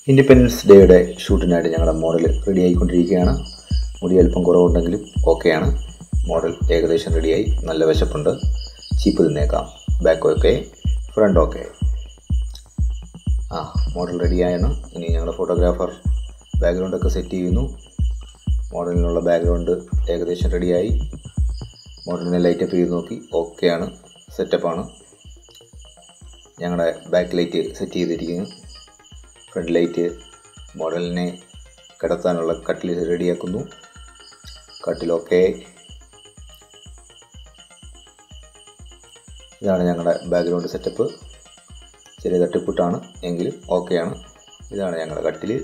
independence ഡേയുടെ ഷൂട്ടിനായിട്ട് ഞങ്ങളുടെ model ready ആയിക്കൊണ്ടിരിക്കുകയാണ് മുടി അല്പം കുറവുണ്ടെങ്കിലും ഓക്കെയാണ് മോഡൽ ഏകദേശം റെഡിയായി നല്ല വിശപ്പുണ്ട് ചീപ്പ് തിന്നേക്കാം ബാക്ക് ഓക്കെ ഫ്രണ്ട് ഓക്കെ ആ മോഡൽ റെഡിയായാണ് ഇനി ഞങ്ങളുടെ ഫോട്ടോഗ്രാഫർ ബാക്ക്ഗ്രൗണ്ടൊക്കെ സെറ്റ് ചെയ്യുന്നു മോഡലിനുള്ള ബാക്ക്ഗ്രൗണ്ട് ഏകദേശം റെഡിയായി മോഡലിനെ ലൈറ്റപ്പ് ചെയ്ത് നോക്കി ഓക്കെയാണ് സെറ്റപ്പാണ് ഞങ്ങളുടെ ബാക്ക് ലൈറ്റ് സെറ്റ് ചെയ്തിരിക്കുന്നു ഫ്രണ്ട് ലൈറ്റ് മോഡലിനെ കിടത്താനുള്ള കട്ടിൽ റെഡിയാക്കുന്നു കട്ടിലൊക്കെ ഇതാണ് ഞങ്ങളുടെ ബാക്ക്ഗ്രൗണ്ട് സെറ്റപ്പ് ചെറിയ തട്ടിപ്പുട്ടാണ് എങ്കിലും ഓക്കെയാണ് ഇതാണ് ഞങ്ങളുടെ കട്ടിൽ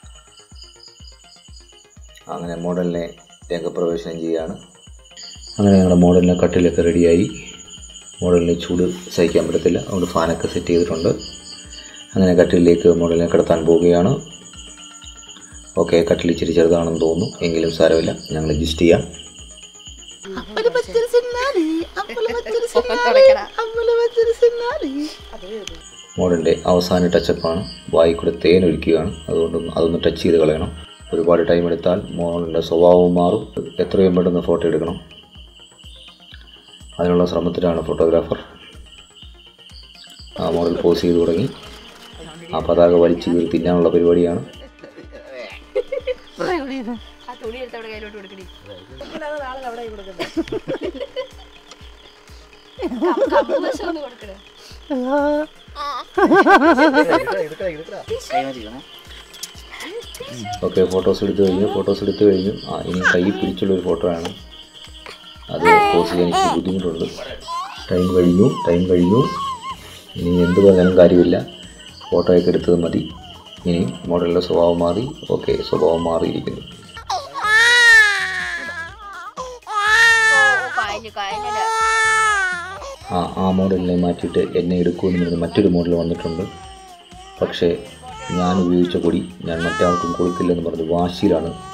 അങ്ങനെ മോഡലിനെ രംഗപ്രവേശനം ചെയ്യുകയാണ് അങ്ങനെ ഞങ്ങളുടെ മോഡലിനെ കട്ടിലൊക്കെ റെഡിയായി മോഡലിന് ചൂട് സഹിക്കാൻ പറ്റത്തില്ല അതുകൊണ്ട് ഫാനൊക്കെ സെറ്റ് ചെയ്തിട്ടുണ്ട് അങ്ങനെ കട്ടിലേക്ക് മോഡലിനെ കിടത്താൻ പോവുകയാണ് ഓക്കെ കട്ടിൽ ഇച്ചിരി ചെറുതാണെന്ന് തോന്നുന്നു എങ്കിലും സാരമില്ല ഞങ്ങൾ അഡ്ജസ്റ്റ് ചെയ്യാം അമ്പല പച്ചരി സിന്നാലി അമ്പല പച്ചരി സിന്നാലി അമ്പല പച്ചരി സിന്നാലി മോഡലിൻ്റെ അവസാന ടച്ചപ്പാണ് വായി കൂടെ തേൻ ഒഴിക്കുകയാണ് അതുകൊണ്ട് അതൊന്ന് ടച്ച് ചെയ്ത് കളയണം ഒരുപാട് ടൈം എടുത്താൽ മോഡലിൻ്റെ സ്വഭാവം മാറും എത്രയും പെട്ടെന്ന് ഫോട്ടോ എടുക്കണം അതിനുള്ള ശ്രമത്തിലാണ് ഫോട്ടോഗ്രാഫർ ആ മോഡൽ പോസ് ചെയ്ത് തുടങ്ങി ആ പതാക വലിച്ചു കീറി തിന്നാനുള്ള പരിപാടിയാണ് ആ തുണി എടുത്ത് അവിടെ കയ്യിലോട്ട് കൊടുക്കണി കമ്പുവശം ഒന്ന് കൊടുക്കണേ ഓക്കെ ഫോട്ടോസ് എടുത്തു കഴിഞ്ഞു ഫോട്ടോസ് എടുത്തു കഴിഞ്ഞു ആ ഇനി കൈ പിടിച്ചുള്ളൊരു ഫോട്ടോ ആണ് അത് പോസ്റ്റ് ചെയ്യാൻ എനിക്ക് ബുദ്ധിമുട്ടുണ്ട് ടൈം കഴിഞ്ഞു ടൈം കഴിഞ്ഞു ഇനി എന്ത് പറഞ്ഞാലും കാര്യമില്ല ഫോട്ടോയൊക്കെ എടുത്തത് മതി ഇനി മോഡലിൻ്റെ സ്വഭാവം മാറി ഓക്കെ സ്വഭാവം മാറിയിരിക്കുന്നു കഴിഞ്ഞു കഴിഞ്ഞു ആ ആ മോഡലിനെ മാറ്റിയിട്ട് എന്നെ എടുക്കുമെന്ന് പറഞ്ഞ് മറ്റൊരു മോഡൽ വന്നിട്ടുണ്ട് പക്ഷേ ഞാൻ ഉപയോഗിച്ച പൊടി ഞാൻ മറ്റാർക്കും കൊടുക്കില്ലെന്ന് പറഞ്ഞ് വാശിയിലാണ്